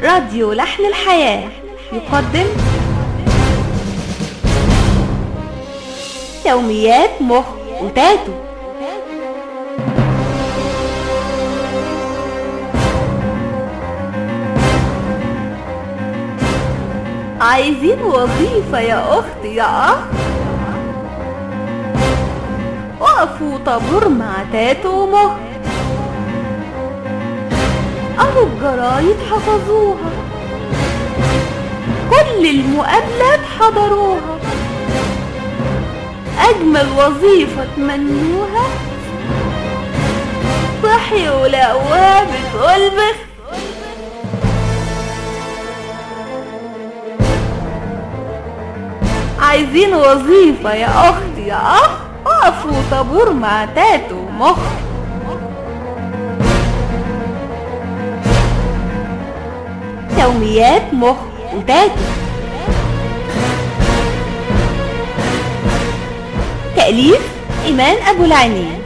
راديو لحن الحياة يقدم يوميات مخ وتاتو عايزين وظيفة يا أختي يا أخ وقفوا طابور مع تاتو ومخ أهو الجرايد حفظوها كل المقابلات حضروها أجمل وظيفة تمنوها صحي ولقوها بتقول بخ عايزين وظيفة يا أختي يا أخ وقفوا طابور مع تاتو مخ يوميات مخ وتاتو تأليف إيمان أبو العينين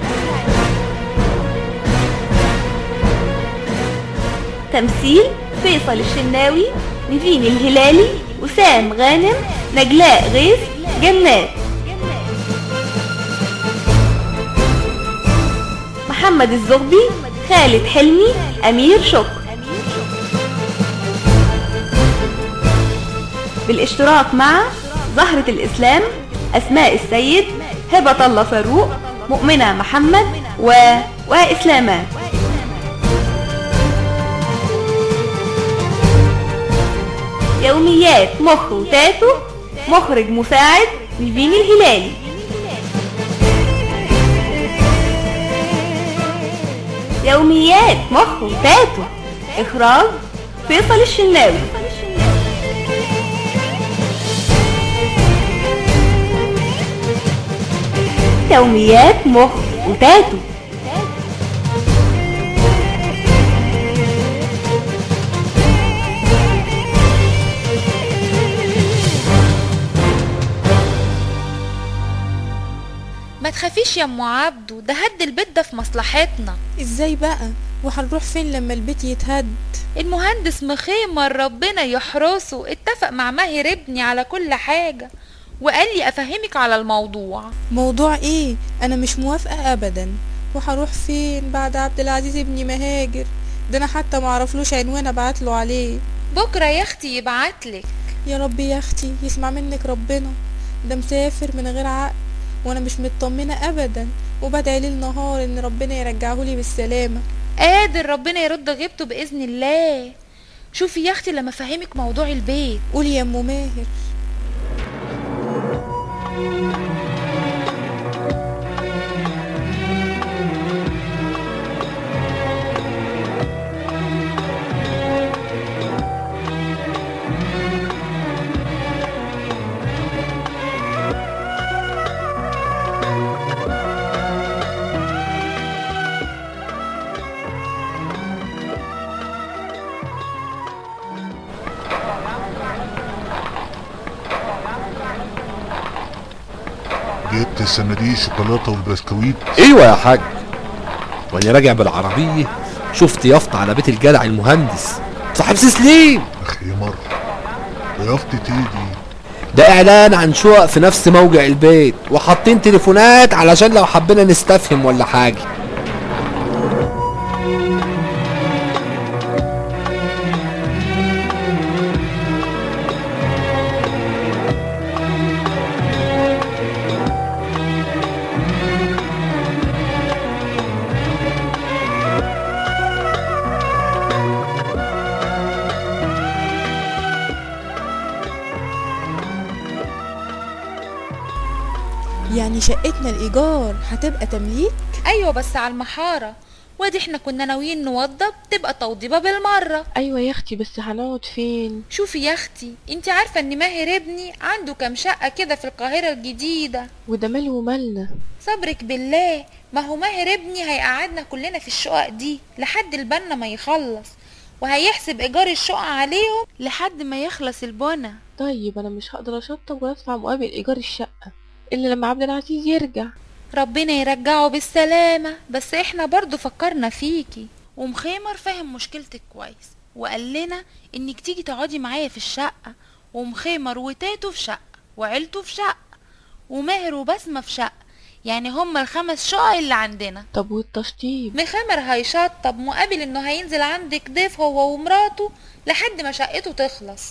تمثيل فيصل الشناوي نيفين الهلالي وسام غانم نجلاء غيث جنات محمد الزغبي خالد حلمي أمير شكر بالاشتراك مع زهرة الإسلام أسماء السيد هبة الله فاروق مؤمنة محمد و... وإسلامان يوميات مخ وتاتو مخرج مساعد نيفين الهلالي يوميات مخ وتاتو إخراج فيصل الشناوي يوميات مخ وتاتو ما تخافيش يا ام عبدو ده هد البيت ده في مصلحتنا ازاي بقى وهنروح فين لما البيت يتهد المهندس مخيمر ربنا يحرسه اتفق مع ماهر ابني على كل حاجة وقال لي افهمك على الموضوع موضوع ايه انا مش موافقة ابدا وهروح فين بعد عبد العزيز ابني مهاجر ده انا حتى معرفلوش عنوان ابعتله عليه بكرة يا اختي يبعتلك يا رب يا اختي يسمع منك ربنا ده مسافر من غير عقل وانا مش مطمنة ابدا وبدعي ليل نهار ان ربنا يرجعهولي بالسلامة قادر ربنا يرد غيبته باذن الله شوفي يا اختي لما افهمك موضوع البيت قولي يا ام ماهر جبت الصناديق الشوكولاته والبسكويت ايوه يا حاج وانا راجع بالعربيه شفت يافطة على بيت الجدع المهندس صاحب سسليم اخي مر يافطة ايه دي ده اعلان عن شقق في نفس موجع البيت وحاطين تليفونات علشان لو حبينا نستفهم ولا حاجه يعني شقتنا الايجار هتبقى تمليك ايوه بس على المحارة وادي احنا كنا ناويين نوضب تبقى توضيبة بالمرة ايوه يا اختي بس هنقعد فين شوفي يا اختي انت عارفة ان ماهر ابني عنده كام شقة كده في القاهرة الجديدة وده ماله ومالنا صبرك بالله ما هو ماهر ابني هيقعدنا كلنا في الشقق دي لحد البنا ما يخلص وهيحسب ايجار الشقق عليهم لحد ما يخلص البنا طيب انا مش هقدر اشطب وادفع مقابل ايجار الشقه الا لما عبد العزيز يرجع ربنا يرجعه بالسلامة بس احنا برضو فكرنا فيكي ومخيمر فاهم مشكلتك كويس وقال لنا انك تيجي تقعدي معايا في الشقة ومخيمر وتاتو في شقة وعيلته في شقة وماهر وبسمة في شقة يعني هما الخمس شقق اللي عندنا طب والتشطيب مخامر هيشطب مقابل انه هينزل عندك ضيف هو ومراته لحد ما شقته تخلص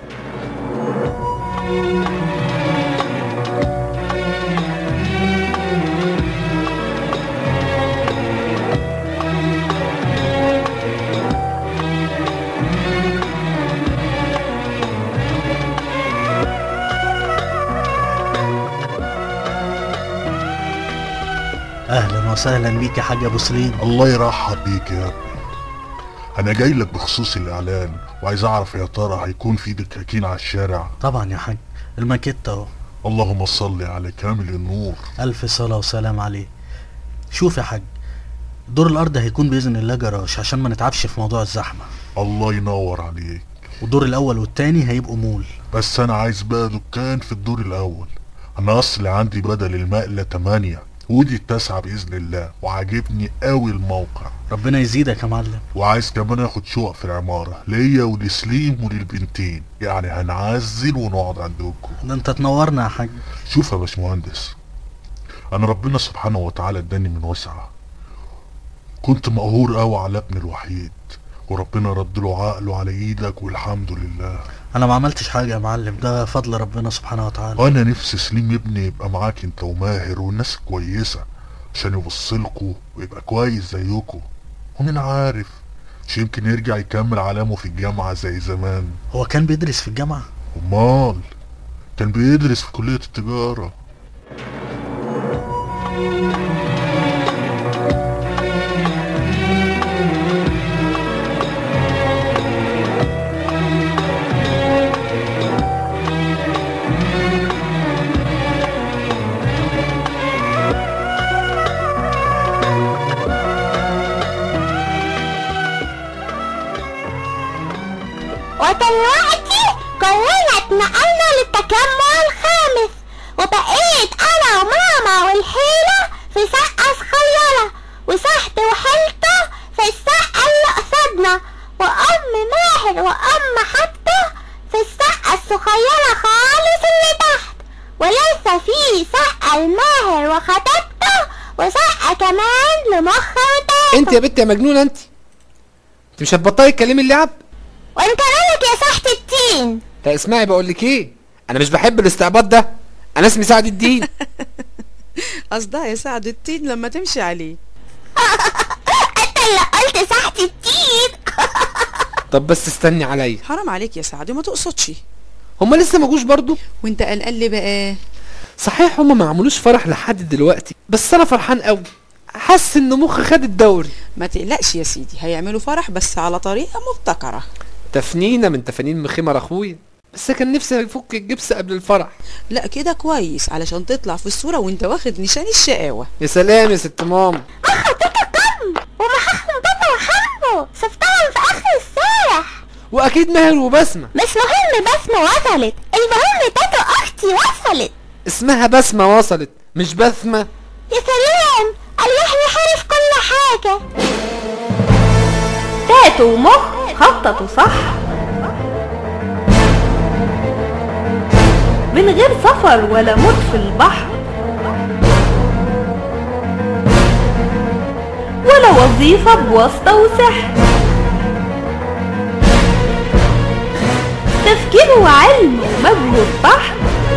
اهلا وسهلا بيك يا حاج ابو سليم الله يرحب بيك يا ابني انا جاي لك بخصوص الاعلان وعايز اعرف يا ترى هيكون في دكاكين على الشارع طبعا يا حاج الماكيت اهو اللهم صل على كامل النور الف صلاه وسلام عليه شوف يا حاج دور الارض هيكون باذن الله جراج عشان ما نتعبش في موضوع الزحمه الله ينور عليك والدور الاول والتاني هيبقوا مول بس انا عايز بقى دكان في الدور الاول انا اصلي عندي بدل المقلة تمانية ودي التاسعة بإذن الله وعاجبني قوي الموقع ربنا يزيدك يا معلم وعايز كمان اخد شقق في العمارة ليا ولسليم وللبنتين يعني هنعزل ونقعد عندكم ده انت تنورنا يا حاج شوف يا باشمهندس انا ربنا سبحانه وتعالى اداني من وسعه كنت مقهور قوي على ابني الوحيد وربنا رد له عقله على ايدك والحمد لله انا ما عملتش حاجه يا معلم ده فضل ربنا سبحانه وتعالى وانا نفسي سليم ابني يبقى معاك انت وماهر والناس كويسه عشان يوصلكوا ويبقى كويس زيكوا ومين عارف مش يمكن يرجع يكمل علامه في الجامعه زي زمان هو كان بيدرس في الجامعه امال كان بيدرس في كليه التجاره ودلوقتي كلنا اتنقلنا للتجمع الخامس وبقيت انا وماما والحيلة في شقة صغيرة وسحت وحيلته في الشقة اللي قصادنا وام ماهر وام حتى في الشقة الصغيرة خالص اللي تحت ولسه في شقة لماهر وخطيبته وشقة كمان لمخ وتاتو انت يا بنت يا مجنونه انت انت مش هتبطلي تكلمي اللعب وانت مالك يا سحت التين لا اسمعي بقول لك ايه انا مش بحب الاستعباط ده انا اسمي سعد الدين قصدها يا سعد التين لما تمشي عليه انت اللي قلت سحت التين طب بس استني عليا حرام عليك يا سعد وما تقصدش هما لسه ما جوش برضو وانت قلقان ليه بقى صحيح هما ما عملوش فرح لحد دلوقتي بس انا فرحان قوي حاسس ان مخي خد الدوري ما تقلقش يا سيدي هيعملوا فرح بس على طريقه مبتكره تفنينه من تفانين مخمر اخويا بس كان نفسي افك الجبس قبل الفرح لا كده كويس علشان تطلع في الصوره وانت واخد نشان الشقاوه يا سلام يا ست ماما ومعاهم بابا وحمو شفتهم في اخر الشارع واكيد ماهر وبسمه مش مهم بسمة وصلت المهم تاتو اختي وصلت اسمها بسمه وصلت مش بسمه يا سلام الله يحرف كل حاجة تاتو ومخ خططوا صح من غير سفر ولا موت في البحر ولا وظيفة بواسطة وسحر تفكير وعلم ومجهود بحر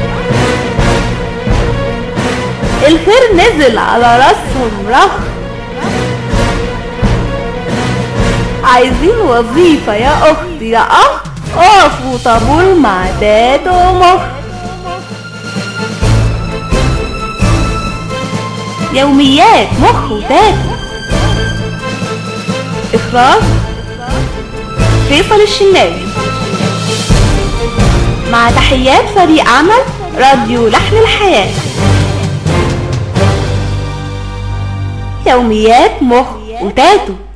الخير نزل على راسهم رخ عايزين وظيفة يا أختي يا أخ اقفوا طابور مع تاتو ومخ يوميات مخ وتاتو إخراج فيصل الشناوي مع تحيات فريق عمل راديو لحن الحياة يوميات مخ وتاتو